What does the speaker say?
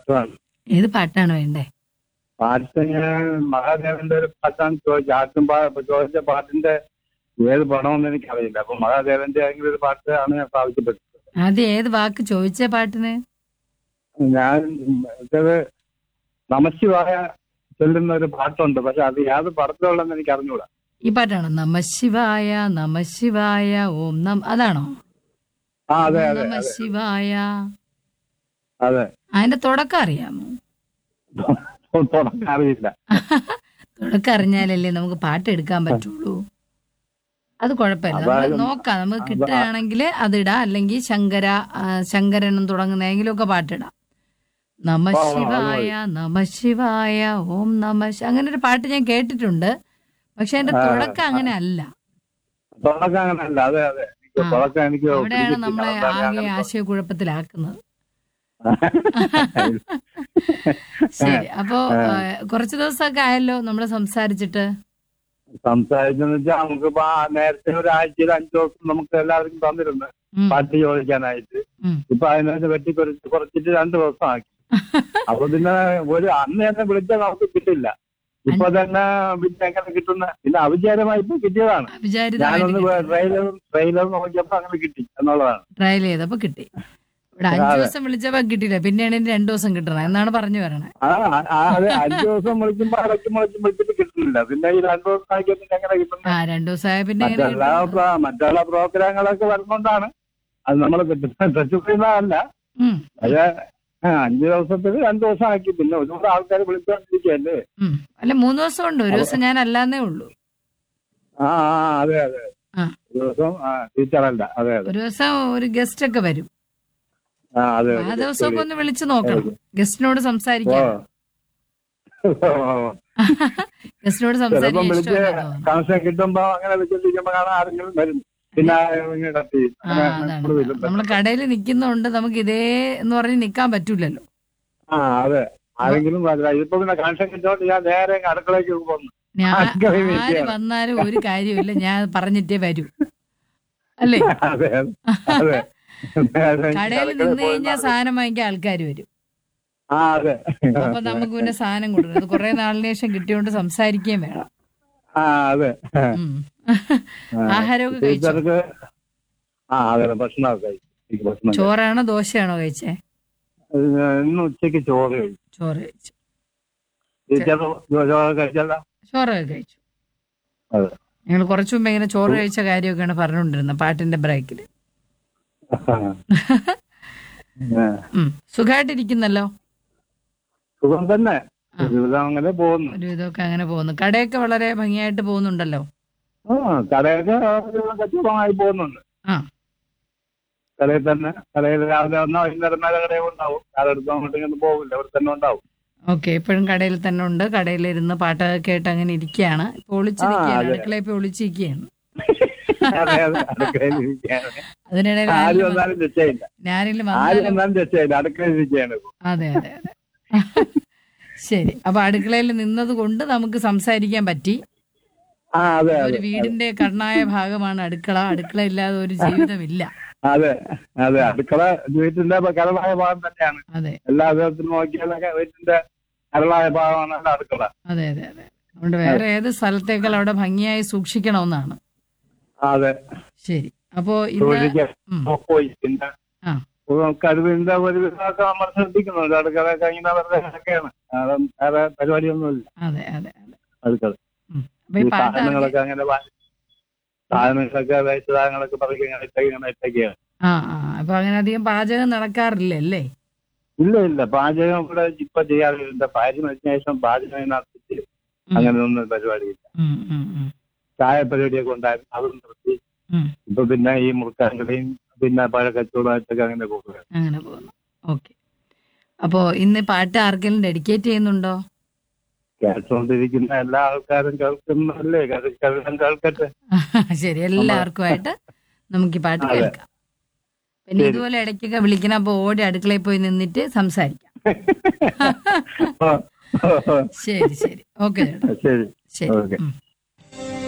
പാട്ടുമാണ് ഏത് പാട്ടാണ് വേണ്ടേ പാട്ട് ഞാൻ മഹാദേവന്റെ ഒരു പാട്ടാണ് ചോദിച്ചത് ആദ്യം പാ- ചോദിച്ച പാട്ടിന്റെ ഏത് പടമെന്ന് എനിക്കറിയില്ല അപ്പൊ മഹാദേവന്റെ ഏതെങ്കിലും ഒരു പാട്ടാണ് ഞാൻ ആവശ്യപ്പെട്ടത് ആദ്യം ഏത് വാക്ക് ചോദിച്ച പാട്ടിന് ഞാൻ ഇത് നമശിവായ ചൊല്ലുന്ന ഒരു പാട്ടുണ്ട് പക്ഷെ അത് ഏത് പടത്തിലുള്ളതെന്ന് എനിക്ക് അറിഞ്ഞൂടാ ഈ പാട്ടാണോ നമശിവായ നമശിവായ ഓം നം അതാണോ ആ അതെ ഓം അതെ നമശിവായ അതെ അതിന്റെ തുടക്കം അറിയാമോ തുടക്കം അറിയില്ല തുടക്കം അറിഞ്ഞാലല്ലേ നമുക്ക് പാട്ട് എടുക്കാൻ പറ്റുള്ളൂ അത് കുഴപ്പമില്ല നമ്മൾ അതായത് നോക്കാം നമുക്ക് അത് കിട്ടുകയാണെങ്കിൽ അതിടാം അല്ലെങ്കിൽ ശങ്കര ആ, ശങ്കരനും തുടങ്ങുന്ന ഏതെങ്കിലും ഒക്കെ പാട്ടിടാം നമ ആ, ആ, ശിവായ നമ ശിവായ ഓം നമ ശി- അങ്ങനെ ഒരു പാട്ട് ഞാൻ കേട്ടിട്ടുണ്ട് പക്ഷെ അതിന്റെ ആ, തുടക്കം അങ്ങനെ അല്ല തുടക്കം അങ്ങനല്ല അതെ അതെ എനിക്ക് ആ. തുടക്കം എനിക്ക് അവിടെയാണ് പിടികിട്ടില്ല. നമ്മളെ അതുകൊണ്ടാണ് ഞാൻ ആകെ അങ്ങനെ ആശയക്കുഴപ്പത്തിലാക്കുന്നത് ശരി അപ്പോ ആ, കുറച്ച് ദിവസമൊക്കെ ആയല്ലോ നമ്മൾ സംസാരിച്ചിട്ട് സംസാരിച്ചെന്ന് വെച്ചാൽ നമുക്കിപ്പോ ആ നേരത്തെ ഒരാഴ്ചയിൽ അഞ്ചു ദിവസം നമുക്ക് എല്ലാവർക്കും തന്നിരുന്നു ഉം, പാട്ട് ചോദിക്കാനായിട്ട് ഉം. ഇപ്പൊ അതിനകത്ത് വെട്ടി കുറച്ച് കുറച്ചിട്ട് രണ്ടു ദിവസം ആക്കി അപ്പൊ പിന്നെ ഒരു അന്ന് തന്നെ വിളിച്ചാൽ നമുക്ക് കിട്ടില്ല ഇപ്പൊ തന്നെ പിന്നെ എങ്ങനെ കിട്ടുന്ന പിന്നെ അവിചാരമായി ഇപ്പൊ കിട്ടിയതാണ് ഞാനൊന്ന് അവിചാരിതമായിട്ട് ട്രെയിലർ ട്രെയിലർ നോക്കിയപ്പോ അങ്ങനെ കിട്ടി എന്നുള്ളതാണ് ട്രയൽ ചെയ്തപ്പോ കിട്ടി ഇവിടെ അഞ്ചു അതെ. ദിവസം വിളിച്ചപ്പോ കിട്ടിയില്ല പിന്നെയാണ് ഇനി രണ്ടു ദിവസം കിട്ടണം എന്നാണ് പറഞ്ഞു വരണേ ആ ആ- ആ, അതെ അഞ്ചു ദിവസം വിളിക്കുമ്പോ ഇടയ്ക്ക് വിളിച്ചും വിളിച്ചിട്ട് കിട്ടുന്നില്ല പിന്നെ ഈ രണ്ടു ദിവസം ആക്കിയ പിന്നെ എങ്ങനെ കിട്ടുന്നത് ആ രണ്ടു ദിവസമായ പിന്നെ എങ്ങനെ മറ്റെല്ലാ കിട്ടും? പ്ര- മറ്റുള്ള പ്രോഗ്രാമുകളൊക്കെ വരുന്നോണ്ടാണ് അത് നമ്മൾ ടച്ച് ചെയ്യുന്നതല്ല ഉം, പക്ഷേ ആ, അഞ്ച് ദിവസത്തിൽ രണ്ടു ദിവസം ആക്കി പിന്നെ ഒരുപാട് ആൾക്കാർ വിളിച്ചോണ്ടിരിക്കല്ലേ ഉം. അല്ല മൂന്ന് ദിവസം ഉണ്ട് ഒരു ദിവസം ഞാൻ അല്ലാന്നേ ഉള്ളൂ ആ ആ അതെ അതെ ആ. ഒരു ദിവസം ആ ടീച്ചറല്ല അതെ അതെ ഒരു ദിവസം ഒരു ഗസ്റ്റ് ഒക്കെ വരും ആ അതെ ആ അതെ ദിവസമൊക്കെ ഒന്ന് വിളിച്ചു നോക്കണം ഗസ്റ്റിനോട് ഓ സംസാരിക്കാം ഗസ്റ്റിനോട് ചിലപ്പം സംസാരിക്കാൻ വിളിച്ച് ഇഷ്ടമല്ലോ കണക്ഷൻ കിട്ടുമ്പോ അങ്ങനെ വിളിച്ചോണ്ടിരിക്കുമ്പോ കാണാൻ ആരെങ്കിലും വരും പിന്നെ ഇങ്ങനെ കട്ട് ചെയ്യും ആ അങ്ങനെ അതാണ് നമ്മള് വരും. നമ്മള് കടയിൽ നിൽക്കുന്നതുകൊണ്ട് നമുക്ക് ഇതേ എന്ന് പറഞ്ഞ് നിക്കാൻ പറ്റൂലല്ലോ ആ അതെ ആരെങ്കിലും വരില്ല. ഇതിപ്പോ പിന്നെ കണക്ഷൻ കിട്ടുകൊണ്ട് ഞാൻ നേരെ അടുക്കളയ്ക്ക് പോകുന്നു ഞാൻ അടുക്കളയിൽ ആര് നിൽക്കുകയാണ്. വന്നാലും ഒരു കാര്യമില്ല ഞാൻ പറഞ്ഞിട്ടേ വരൂ അല്ലേ അതെ അതെ നേരെ കടയിൽ അടുക്കളയിൽ നിന്ന് പോയി കഴിഞ്ഞാൽ സാധനം വാങ്ങിക്കാൻ ആൾക്കാർ വരും ആ അതെ അപ്പൊ നമുക്ക് പിന്നെ സാധനം കൊടുക്കണം അത് കുറെ നാളിന് ശേഷം കിട്ടിയോണ്ട് സംസാരിക്കുകയും വേണം ആ അതെ ഉം. ആ. ആഹാരമൊക്കെ കഴിച്ചോ ടീച്ചർക്ക് ആ അതെ ഭക്ഷണമൊക്കെ കഴിച്ചു എനിക്ക് ഭക്ഷണം കഴിച്ചു. ചോറാണോ ദോശയാണോ കഴിച്ചേ അത് ഇന്ന് ഉച്ചയ്ക്ക് ചോറ് കഴിച്ചു ചോറ് കഴിച്ചു ടീച്ചർ ചോറ് കഴിച്ചല്ല ചോറൊക്കെ കഴിച്ചു അതെ ഞങ്ങൾ കുറച്ചു മുമ്പ് ഇങ്ങനെ ചോറ് കഴിച്ച കാര്യമൊക്കെയാണ് പറഞ്ഞുകൊണ്ടിരുന്നത് പാട്ടിന്റെ ബ്രേക്കിൽ ആ. സുഖമായിട്ടിരിക്കുന്നല്ലോ സുഖം തന്നെ ആ. ഒരുവിധം അങ്ങനെ പോകുന്നു ഒരുവിധമൊക്കെ അങ്ങനെ പോകുന്നു കടയൊക്കെ വളരെ ഭംഗിയായിട്ട് പോകുന്നുണ്ടല്ലോ ആ കടയൊക്കെ ഒരുവിധം കച്ചവടമായി പോകുന്നുണ്ട് ആ കടയിൽ തന്നെ കടയിൽ രാവിലെ വന്നാൽ വൈകുന്നേരം വരെ കടയിൽ ഉണ്ടാവും കാലെടുത്ത് അങ്ങോട്ട് ഇങ്ങോട്ട് പോകില്ല അവിടെ തന്നെ ഉണ്ടാവും ഓക്കെ ഇപ്പോഴും കടയിൽ തന്നെ ഉണ്ട് കടയിലിരുന്ന് പാട്ടൊക്കെ കേട്ട് അങ്ങനെ ഇരിക്കുകയാണ് ഇപ്പൊ ഒളിച്ചു ആ, നിൽക്കുകയാണ് അതെ. അടുക്കളയിൽ ഇപ്പൊ ഒളിച്ചിരിക്കുകയാണ് അതെ അതെ അടുക്കളയിൽ ഇരിക്കുകയാണ് അതിനിടയിൽ ആര് ആരെങ്കിലും വന്നാലും രക്ഷയില്ല ആരെങ്കിലും ആര് വന്നാലും വന്നാലും രക്ഷയില്ല അടുക്കളയിൽ ഇരിക്കുകയാണ് ഇപ്പൊ. അതെ അതെ അതെ ശരി അപ്പൊ അടുക്കളയിൽ നിന്നത് കൊണ്ട് നമുക്ക് സംസാരിക്കാൻ പറ്റി ആ അതെ ഒരു അതെ വീടിന്റെ കണ്ണായ ഭാഗമാണ് അടുക്കള അടുക്കള ഇല്ലാതെ ഒരു ജീവിതമില്ല അതെ അതെ അടുക്കള വീട്ടിന്റെ കരളായ ഭാഗം തന്നെയാണ് അതെ എല്ലാ വിധത്തിലും നോക്കിയാലൊക്കെ വീട്ടിന്റെ കരളായ ഭാഗമാണ് അടുക്കള അതെ അതെ അതെ അതുകൊണ്ട് വേറെ ഏത് സ്ഥലത്തേക്കാൾ അവിടെ ഭംഗിയായി സൂക്ഷിക്കണമെന്നാണ് ആ, അതെ ശരി അപ്പോ ഇന്ന് ജോലിക്ക് ഉം. പോയി പിന്നെ ആ കരുവിന്റെ ഒരു വിധമൊക്കെ നമ്മൾ ശ്രദ്ധിക്കുന്നുണ്ട് അടുക്കളയൊക്കെ ഇങ്ങനെ വെറുതെ കിടക്കുകയാണ് വേറെ വേറെ പരിപാടിയൊന്നുമില്ല അതെ അതെ അതെ അടുക്കള ഉം. അപ്പൊ ഈ ഈ പാട്ട് സാധനങ്ങളൊക്കെ അങ്ങനെ വാങ്ങി- സാധനങ്ങളൊക്കെ വേസ്റ്റ് സാധനങ്ങളൊക്കെ പറക്കി ഇങ്ങനെ ഇട്ടേക്ക് ഇങ്ങനെ ഇട്ടേക്കാണ് ആ ആ അപ്പൊ അങ്ങനെ അധികം പാചകം നടക്കാറില്ല അല്ലേ ഇല്ല ഇല്ല പാചകം ഇവിടെ ഇപ്പൊ ചെയ്യാറില്ല ഭാര്യ മരിച്ച ശേഷം പാചകം നടത്തിച്ച് ഉം. അങ്ങനെ ഒന്നും പരിപാടിയില്ല ഉം, ഉം, ഉം, ചായ പരിപാടിയൊക്കെ ഉണ്ടായിരുന്നു അതും നിർത്തി ഉം. ഇപ്പൊ പിന്നെ ഈ മുറുക്കാൻകടയും പിന്നെ പഴക്കച്ചവടമായിട്ടൊക്കെ അങ്ങനെ പോകുക അങ്ങനെ പോകുന്നു ഓക്കെ അപ്പോ ഇന്ന് പാട്ട് ആർക്കെങ്കിലും ഡെഡിക്കേറ്റ് ചെയ്യുന്നുണ്ടോ കേട്ടുകൊണ്ടിരിക്കുന്ന എല്ലാ ആൾക്കാരും കേൾക്കുന്നല്ലേ കേൾക്കാൻ കേൾക്കട്ടെ ശരി എല്ലാവർക്കുമായിട്ട് നമുക്ക് ഈ പാട്ട് അതെ. കേൾക്കാം പിന്നെ ശരി. ഇതുപോലെ ഇടയ്ക്കൊക്കെ വിളിക്കണം അപ്പൊ ഓടി അടുക്കളയിൽ പോയി നിന്നിട്ട് സംസാരിക്കാം ഓ, ഓ, ഓ. ശരി ശരി ഓക്കെ ചേട്ടാ ശരി ശരി ഓക്കെ. ഉം.